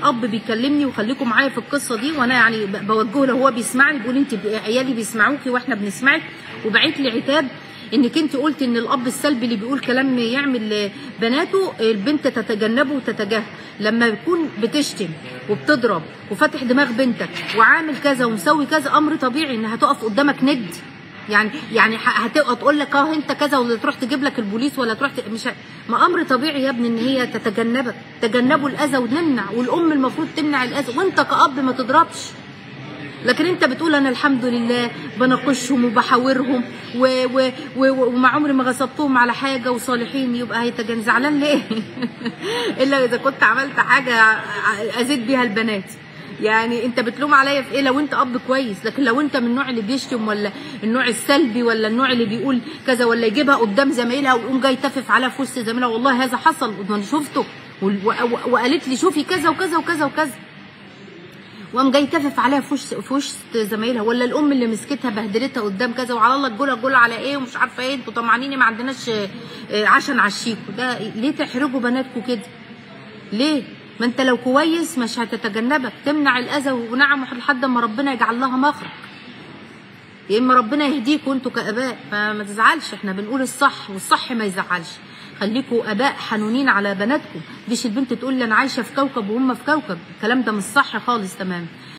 اب بيكلمني وخليكم معايا في القصه دي وانا يعني ب- بوجهه لو هو بيسمعني بيقول انت ب- عيالي بيسمعوكي واحنا بنسمعك وبعت لي عتاب انك انت قلت ان الاب السلبي اللي بيقول كلام يعمل بناته البنت تتجنبه وتتجاهل لما يكون بتشتم وبتضرب وفاتح دماغ بنتك وعامل كذا ومسوي كذا امر طبيعي انها تقف قدامك ند يعني يعني ح- هتبقى تقول لك اه انت كذا ولا تروح تجيب لك البوليس ولا تروح ت... مش ه... ما امر طبيعي يا ابني ان هي تتجنبك تجنبوا الاذى ونمنع والام المفروض تمنع الاذى وانت كاب ما تضربش لكن انت بتقول انا الحمد لله بناقشهم وبحاورهم و... و... و... وما عمري ما غصبتهم على حاجه وصالحين يبقى هيتجن زعلان ليه؟ الا اذا كنت عملت حاجه ع- اذيت بيها البنات يعني انت بتلوم عليا في ايه لو انت اب كويس لكن لو انت من النوع اللي بيشتم ولا النوع السلبي ولا النوع اللي بيقول كذا ولا يجيبها قدام زمايلها ويقوم جاي تفف عليها في وسط زميلها والله هذا حصل وانا شفته وال- و... و... وقالت لي شوفي كذا وكذا وكذا وكذا وقام جاي تفف عليها في وش في وش زمايلها ولا الام اللي مسكتها بهدلتها قدام كذا وعلى الله الجوله الجوله على ايه ومش عارفه ايه انتوا طمعانين ما عندناش آه، آه، عشان عشيكوا ده ليه تحرجوا بناتكم كده؟ ليه؟ ما انت لو كويس مش هتتجنبك تمنع الاذى ونعم لحد ما ربنا يجعل لها مخرج يا اما ربنا يهديكوا انتوا كاباء فما تزعلش احنا بنقول الصح والصح ما يزعلش خليكوا اباء حنونين على بناتكم مش البنت تقول لي انا عايشه في كوكب وهم في كوكب الكلام ده مش صح خالص تمام